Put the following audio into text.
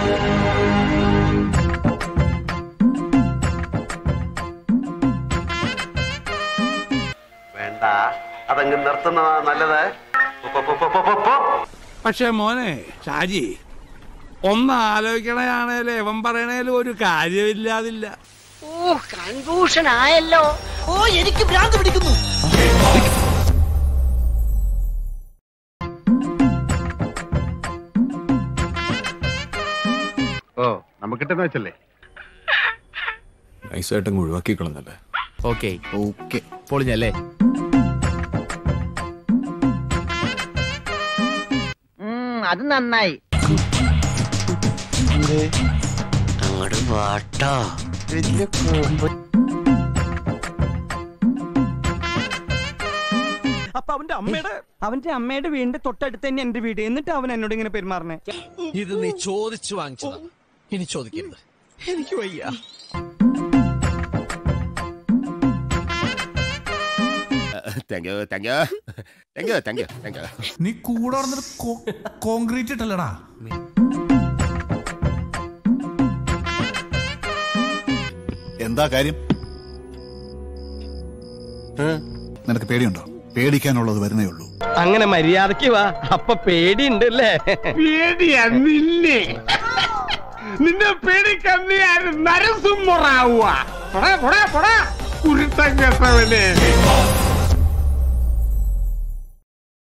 വേണ്ട അതങ്ങ് നിർത്തുന്നതാ നല്ലത് പോ, പോ, പോ, പോ, പോ, പോ. പക്ഷെ മോനെ ഷാജി ഒന്ന് ആലോചിക്കണയാണേലും എവൻ പറയണേലും ഒരു കാര്യമില്ലാതില്ല ഓ കൺഫ്യൂഷൻ ആയല്ലോ ഓ എനിക്ക് ഭ്രാന്ത് പിടിക്കുന്നു ഓ നമുക്കിട്ടെന്ന് വെച്ചല്ലേ നൈസായിട്ടങ്ങ് ഒഴിവാക്കി കളഞ്ഞല്ലേ ഓക്കെ ഓക്കെ പൊളിഞ്ഞല്ലേ അത് നന്നായി അങ്ങോട്ട് വാട്ടോ അപ്പൊ അവന്റെ അമ്മയുടെ അവന്റെ അമ്മയുടെ വീടിന്റെ തൊട്ടടുത്ത് തന്നെ എന്റെ വീട് എന്നിട്ട് അവൻ എന്നോട് ഇങ്ങനെ പെരുമാറണേ ഇത് നീ ചോദിച്ചു വാങ്ങിച്ചതാ ഇനി ചോദിക്കരുത് എനിക്ക് വയ്യ thank you thank you thank you thank you thank you നീ കൂടെ നടന്നിട്ട് കോൺക്രീറ്റ് ഇട്ടല്ലടാ എന്താ കാര്യം നിനക്ക് പേടിയുണ്ടോ പേടിക്കാനുള്ളത് വരുന്നേ ഉള്ളൂ അങ്ങനെ മര്യാദക്ക് വാ അപ്പൊ പേടിയുണ്ട് അല്ലേ പേടിയന്നില്ലേ നിന്നെ പേടിക്കാൻ നീ ആരും നരസിംഹറാവുക കുരുത്തം കെട്ടവനെ